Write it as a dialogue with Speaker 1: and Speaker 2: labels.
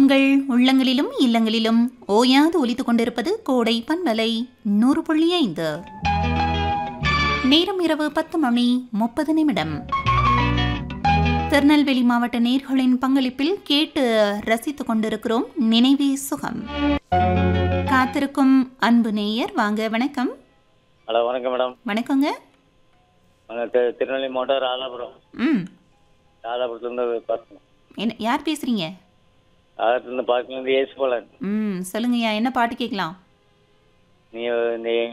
Speaker 1: உங்கள் உள்ளங்களிலும் இல்லங்களிலும் ஓயாது ஒலித்துக் கொண்டிருப்பது கோடை பண்பலை நூறு புள்ளி ஐந்து நேரம் இரவு பத்து மணி முப்பது நிமிடம் திருநெல்வேலி மாவட்ட நேர்களின் பங்களிப்பில் கேட்டு ரசித்துக் கொண்டிருக்கிறோம் நினைவே சுகம் காத்திருக்கும் அன்பு நேயர் வாங்க வணக்கம்
Speaker 2: ஹலோ வணக்கம் மேடம்
Speaker 1: வணக்கங்க
Speaker 2: நாங்கள் திரு திருநெல்வேலி மாவட்டம் ராதாபுரம்
Speaker 1: ம்
Speaker 2: ராதாபுரத்துலேருந்து பார்க்கணும்
Speaker 1: என்ன யார் பேசுறீங்க
Speaker 2: ராதாபுரத்துலேருந்து பார்க்கலேருந்து ஏசு போல
Speaker 1: ம் சொல்லுங்கய்யா என்ன பாட்டு கேட்கலாம்
Speaker 2: நீ நீ